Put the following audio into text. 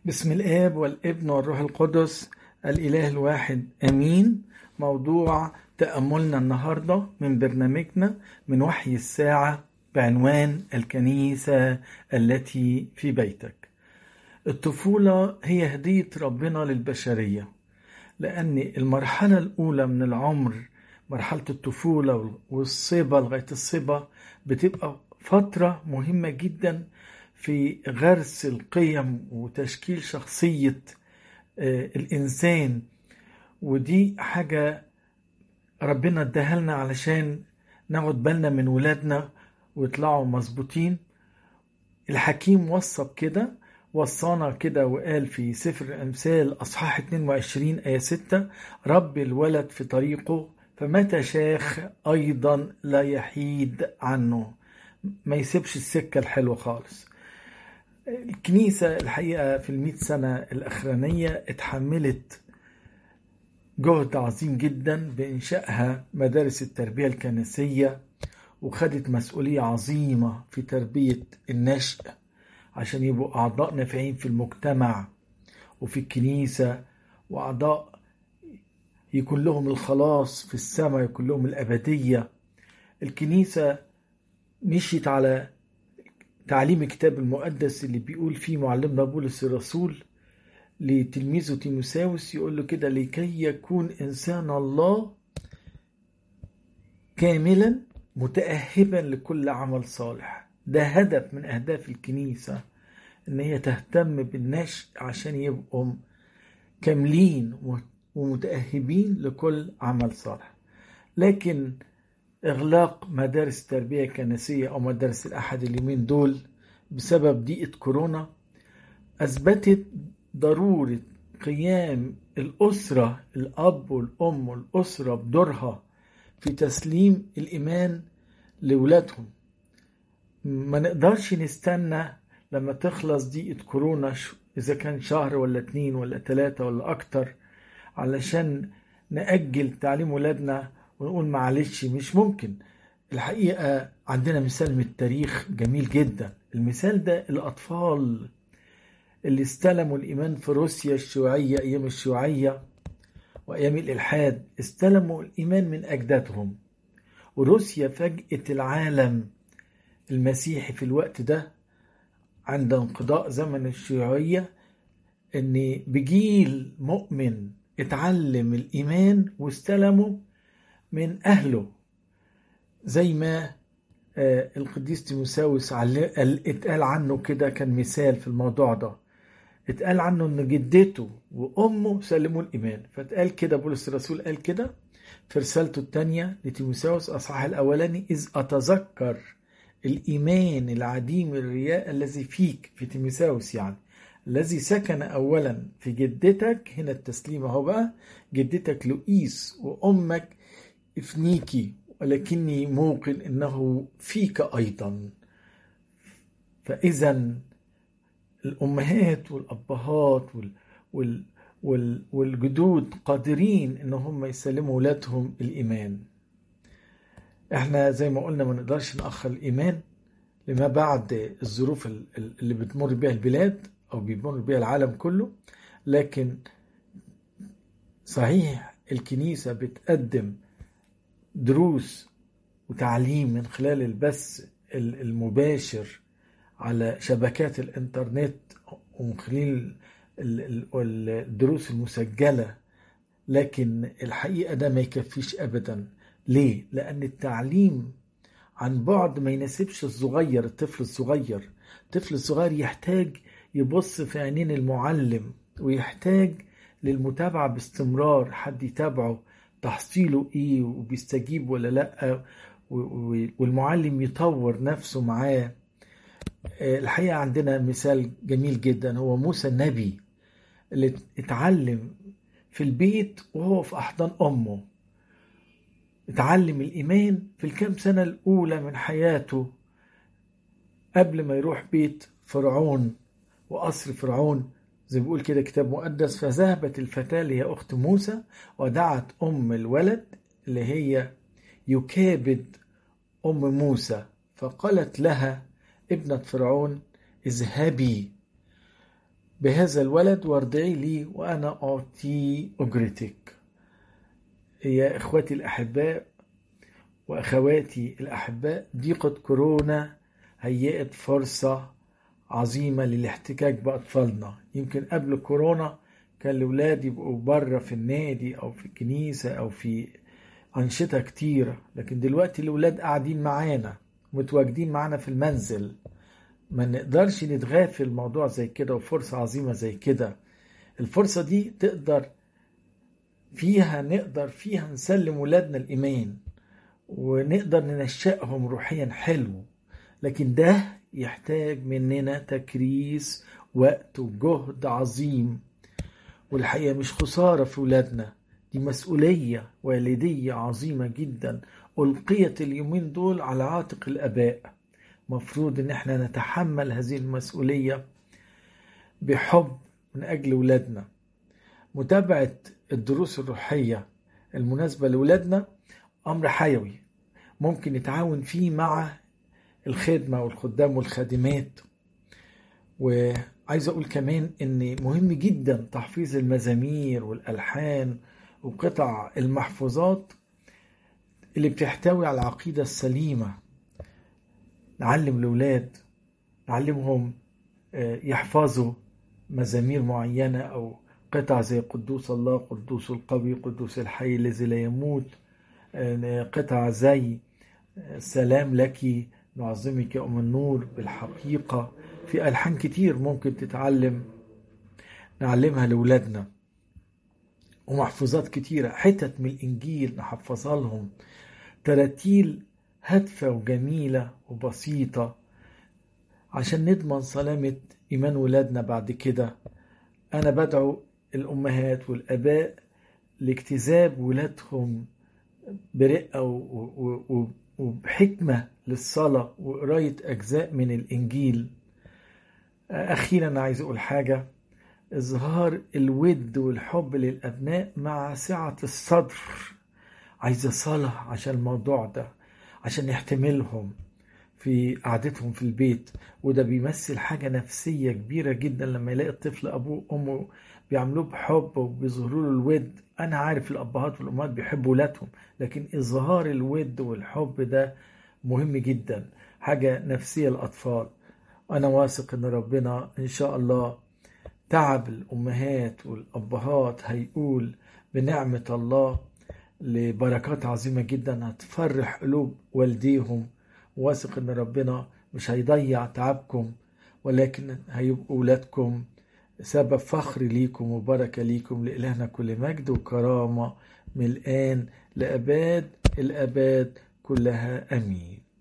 بسم الآب والابن والروح القدس الإله الواحد أمين موضوع تأملنا النهاردة من برنامجنا من وحي الساعة بعنوان الكنيسة التي في بيتك الطفولة هي هدية ربنا للبشرية لأن المرحلة الأولى من العمر مرحلة الطفولة والصبا لغاية الصبا بتبقى فترة مهمة جدا في غرس القيم وتشكيل شخصية الإنسان ودي حاجة ربنا اداها لنا علشان ناخد بالنا من ولادنا ويطلعوا مظبوطين الحكيم وصى بكده وصانا كده وقال في سفر الأمثال أصحاح 22 آية 6 رب الولد في طريقه فمتى شاخ أيضا لا يحيد عنه ما يسيبش السكة الحلوة خالص الكنيسة الحقيقة في المئة سنة الأخرانية اتحملت جهد عظيم جدا بإنشائها مدارس التربية الكنسية وخدت مسؤولية عظيمة في تربية النشء عشان يبقوا أعضاء نافعين في المجتمع وفي الكنيسة وأعضاء يكون لهم الخلاص في السماء يكون لهم الأبدية الكنيسة مشيت على تعليم الكتاب المقدس اللي بيقول فيه معلمنا بولس الرسول لتلميذه تيموساوس يقول له كده لكي يكون إنسان الله كاملا متأهبا لكل عمل صالح ده هدف من أهداف الكنيسة إن هي تهتم بالنشء عشان يبقوا كاملين ومتأهبين لكل عمل صالح لكن إغلاق مدارس التربية الكنسية أو مدارس الأحد اليومين دول بسبب ضيقة كورونا أثبتت ضرورة قيام الأسرة الأب والأم والأسرة بدورها في تسليم الإيمان لولادهم ما نقدرش نستنى لما تخلص ضيقة كورونا إذا كان شهر ولا اتنين ولا تلاتة ولا أكتر علشان نأجل تعليم ولادنا ونقول معلش مش ممكن الحقيقة عندنا مثال من التاريخ جميل جدا المثال ده الأطفال اللي استلموا الإيمان في روسيا الشيوعية أيام الشيوعية وأيام الإلحاد استلموا الإيمان من أجدادهم وروسيا فاجأت العالم المسيحي في الوقت ده عند انقضاء زمن الشيوعية إن بجيل مؤمن اتعلم الإيمان واستلمه من أهله زي ما القديس تيموساوس اتقال عنه كده كان مثال في الموضوع ده اتقال عنه ان جدته وامه سلموا الايمان فاتقال كده بولس الرسول قال كده في رسالته الثانيه لتيموساوس اصحاح الاولاني اذ اتذكر الايمان العديم الرياء الذي فيك في تيموساوس يعني الذي سكن اولا في جدتك هنا التسليم اهو بقى جدتك لؤيس وامك افنيكي ولكني موقن انه فيك ايضا فاذا الامهات والابهات وال وال وال والجدود قادرين ان هم يسلموا اولادهم الايمان احنا زي ما قلنا ما نقدرش ناخر الايمان لما بعد الظروف اللي بتمر بها البلاد او بيمر بها العالم كله لكن صحيح الكنيسه بتقدم دروس وتعليم من خلال البث المباشر على شبكات الانترنت ومن خلال الدروس المسجلة لكن الحقيقة ده ما يكفيش أبدا ليه؟ لأن التعليم عن بعد ما يناسبش الصغير الطفل الصغير الطفل الصغير يحتاج يبص في عينين المعلم ويحتاج للمتابعة باستمرار حد يتابعه تحصيله ايه وبيستجيب ولا لا والمعلم يطور نفسه معاه الحقيقة عندنا مثال جميل جدا هو موسى النبي اللي اتعلم في البيت وهو في أحضان أمه اتعلم الإيمان في الكام سنة الأولى من حياته قبل ما يروح بيت فرعون وقصر فرعون زي ما بيقول كده كتاب مقدس فذهبت الفتاة اللي هي أخت موسى ودعت أم الولد اللي هي يكابد أم موسى فقالت لها ابنة فرعون اذهبي بهذا الولد وارضعي لي وأنا أعطي أجرتك يا إخوتي الأحباء وأخواتي الأحباء ضيقة كورونا هيئت فرصة عظيمة للاحتكاك بأطفالنا يمكن قبل كورونا كان الأولاد يبقوا بره في النادي أو في الكنيسة أو في أنشطة كتيرة لكن دلوقتي الأولاد قاعدين معانا متواجدين معانا في المنزل ما نقدرش نتغافل موضوع زي كده وفرصة عظيمة زي كده الفرصة دي تقدر فيها نقدر فيها نسلم ولادنا الإيمان ونقدر ننشأهم روحيا حلو لكن ده يحتاج مننا تكريس وقت وجهد عظيم والحقيقة مش خسارة في ولادنا دي مسؤولية والدية عظيمة جدا ألقيت اليومين دول على عاتق الآباء مفروض ان احنا نتحمل هذه المسؤولية بحب من اجل ولادنا متابعة الدروس الروحية المناسبة لولادنا امر حيوي ممكن نتعاون فيه مع الخدمة والخدام والخادمات وعايز اقول كمان ان مهم جدا تحفيظ المزامير والالحان وقطع المحفوظات اللي بتحتوي على العقيدة السليمة نعلم الأولاد نعلمهم يحفظوا مزامير معينة أو قطع زي قدوس الله قدوس القوي قدوس الحي الذي لا يموت قطع زي سلام لك نعظمك يا أم النور بالحقيقة في ألحان كتير ممكن تتعلم نعلمها لأولادنا ومحفوظات كتيرة حتت من الإنجيل نحفظها لهم تراتيل هادفة وجميلة وبسيطة عشان نضمن سلامة إيمان ولادنا بعد كده أنا بدعو الأمهات والآباء لاجتذاب ولادهم برقة وبحكمة للصلاة وقراية أجزاء من الإنجيل أخيرا عايز أقول حاجة إظهار الود والحب للأبناء مع سعة الصدر عايزة صلاة عشان الموضوع ده عشان يحتملهم في قعدتهم في البيت وده بيمثل حاجة نفسية كبيرة جدا لما يلاقي الطفل أبوه وأمه بيعملوه بحب وبيظهروا له الود أنا عارف الأبهات والأمهات بيحبوا ولادهم لكن إظهار الود والحب ده مهم جدا حاجة نفسية للأطفال أنا واثق إن ربنا إن شاء الله تعب الأمهات والأبهات هيقول بنعمة الله لبركات عظيمة جدا هتفرح قلوب والديهم واثق ان ربنا مش هيضيع تعبكم ولكن هيبقوا ولادكم سبب فخر ليكم وبركة ليكم لإلهنا كل مجد وكرامة من الآن لأباد الأباد كلها أمين